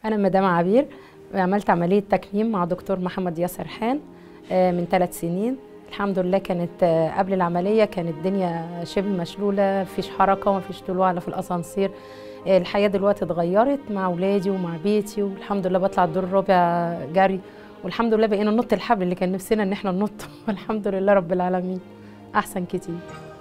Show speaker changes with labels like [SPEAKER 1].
[SPEAKER 1] أنا مدام عبير عملت عملية تكميم مع دكتور محمد ياسر حان آه، من ثلاث سنين الحمد لله كانت آه، قبل العملية كانت الدنيا شبه مشلولة مفيش حركة مفيش طلوع لا في الأسانسير آه، الحياة دلوقتي اتغيرت مع أولادي ومع بيتي والحمد لله بطلع الدور الرابع جري والحمد لله بقينا ننط الحبل اللي كان نفسنا إن احنا ننط والحمد لله رب العالمين أحسن كتير